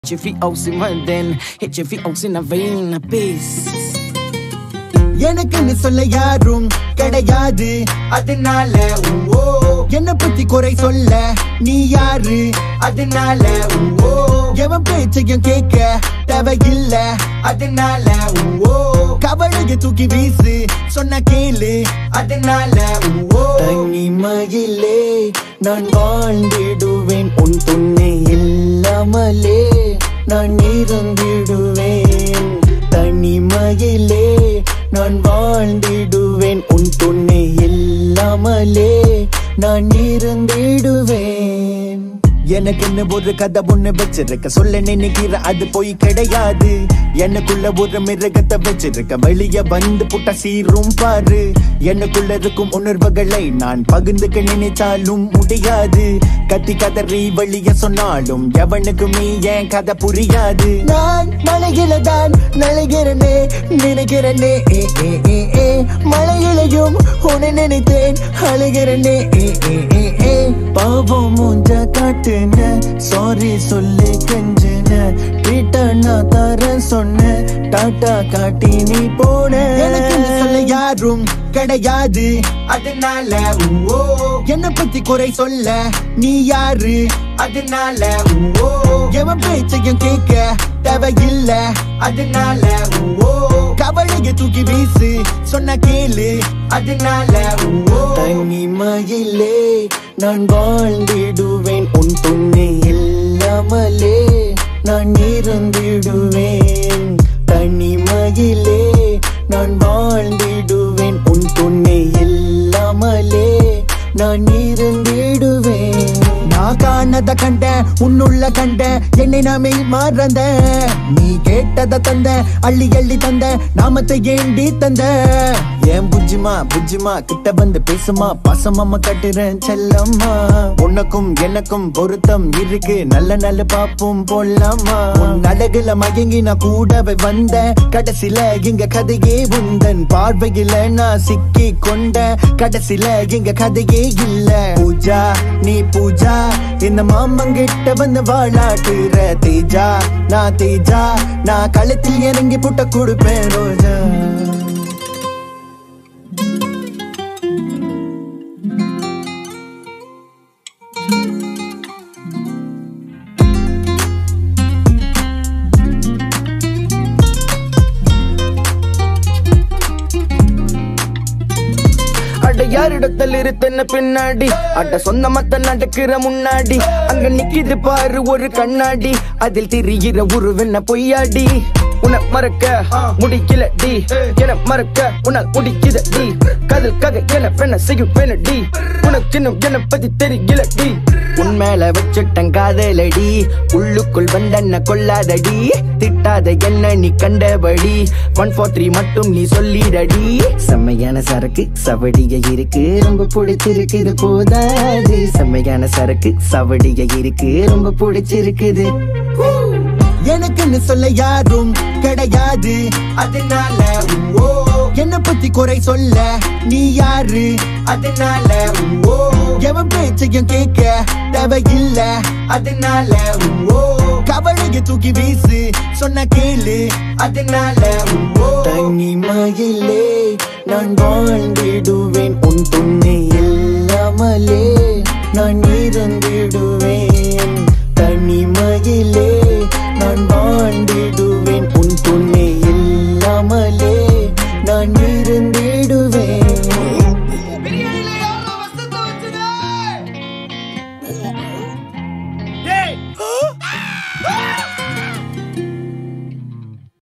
Hit your feet out in mud, then hit your feet out in a vein, a peace. எனக்குன்னு சொல்ல யாரும் கிடையாது அதனால ஓ என்ன பத்தி குறை சொல்ல நீ யாரு அதனால ஓ எவன் பேச்சையும் கேட்க தேவையில்ல அதனால ஓ கவலைய தூக்கி வீசு சொன்ன கேளு அதனால ஓ தனிமையிலே நான் வாழ்ந்திடுவேன் உன் துணை இல்லாமலே நான் இருந்திடுவேன் தனிமையிலே நான் வாழ்ந்திடுவேன் உன் துணை இல்லாமலே நான் இருந்திடுவேன் எனக்கு என்ன ஒரு கதை ஒண்ணு வச்சிருக்க சொல்ல நினைக்கிற அது போய் கிடையாது எனக்குள்ள ஒரு மிருகத்தை வச்சிருக்க வெளிய வந்து புட்ட சீரும் பாரு எனக்குள்ள இருக்கும் உணர்வுகளை நான் பகிர்ந்துக்க நினைச்சாலும் முடியாது கத்தி கதறி வெளிய சொன்னாலும் எவனுக்குமே என் கதை புரியாது நான் மலையில தான் நலைகிறனே நினைக்கிறனே ஏ ஏ ஏ ஏ மலையிலையும் உன்னை நினைத்தேன் அழுகிறனே ஏ ஏ ஏ ஏ பாவம் மூஞ்ச காட்டுன சாரி சொல்லி கெஞ்சின ட்ரீட்டா நான் தர சொன்ன டாட்டா காட்டி நீ போன எனக்கு சொல்ல யாரும் கிடையாது அதனால ஓ என்ன பத்தி குறை சொல்ல நீ யாரு அதனால ஓ எவன் பேச்சையும் கேட்க தேவையில்ல அதனால ஓ கவலைய தூக்கி வீசு சொன்ன கேளு அதனால ஓ தனிமையிலே நான் வாழ்ந்திடுவேன் உன் துணை இல்லாமலே நான் இருந்திடுவேன் தனிமையிலே நான் வாழ்ந்திடுவேன் உன் துணை இல்லாமலே நான் இருந்திடுவேன் நான் காணத கண்ட உன்னுள்ள கண்ட என்னை நாமே மறந்த நீ கேட்டத தந்த அள்ளி அள்ளி தந்த நாமத்தை ஏண்டி தந்த ஏன் புஜ்ஜிமா புஜ்ஜிமா கிட்ட வந்து பேசுமா பாசமாம கட்டுறேன் செல்லம்மா உனக்கும் எனக்கும் பொருத்தம் இருக்கு நல்ல நல்ல பாப்போம் போலாமா உன் அழகுல மயங்கி நான் கூடவே வந்த கடைசில இங்க கதையே உந்தன் பார்வையில நான் சிக்கி கொண்ட கடைசில இங்க கதையே இல்ல பூஜா நீ பூஜா இந்த மாமங்கிட்ட வந்து வாழாட்டுற தேஜா நான் தேஜா நான் களத்தில் இறங்கி புட்ட கொடுப்பேன் ரோஜா அட யாரிடத்தில் இருத்தன பின்னாடி அட சொந்தமத்த நடக்கிற முன்னாடி அங்க நிக்கிது பாரு ஒரு கண்ணாடி அதில் திரிகிற உருவென்ன பொய்யாடி உன மறக்க முடிக்கல டி என மறக்க உன்னால் முடிக்கிற டி கதல் கதை என பெண்ண செய்யும் பெண்ண டி உனக்கு இன்னும் என பத்தி தெரியல டி உன் மேல வச்சுட்டன் காதலடி உள்ளுக்குள் வந்தன்ன கொல்லாதடி திட்டாத என்ன நீ கண்டபடி ஒன் ஃபோர் த்ரீ மட்டும் நீ சொல்லிடடி செம்மையான சரக்கு சவடிய இருக்கு ரொம்ப பிடிச்சிருக்குது போதாது செம்மையான சரக்கு சவடிய இருக்கு ரொம்ப பிடிச்சிருக்குது எனக்குன்னு சொல்ல யாரும் கிடையாது அதனால ஓ என்ன பத்தி குறை சொல்ல நீ யாரு அதனால ஓ எவன் பேச்சையும் கேட்க தேவையில்ல அதனால ஓ கவலைய தூக்கி வீசு சொன்ன கேளு அதனால ஓ தனிமையிலே நான் வாழ்ந்திடுவேன் உன் துணை இல்லாமலே நான் இருந்திடுவேன் தனிமையிலே நான்